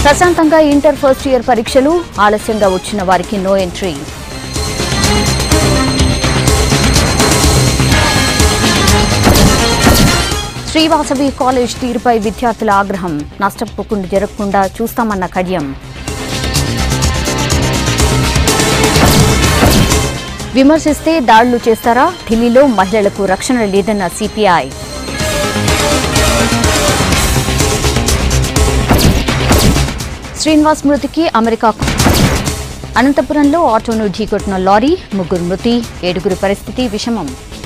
ప్రశాంతంగా inter first year పరీక్షలు ఆలస్యంగా వచ్చిన వారికి నో ఎంట్రీ శ్రీవాసవి కాలేజ్ తీరుపై విద్యార్థుల ఆగ్రహం నష్టపోకుండా జరగకుండా చూస్తామన్న కడ్యం విమర్శిస్తే దాడులు చేస్తారా ఢిల్లీలో మహిళలకు రక్షణ లేదన్న సిపిఐ శ్రీనివాస్ మృతికి అమెరికా అనంతపురంలో ఆటోను ఢీకొట్టిన లారీ ముగ్గురు మృతి ఏడుగురి పరిస్థితి విషమం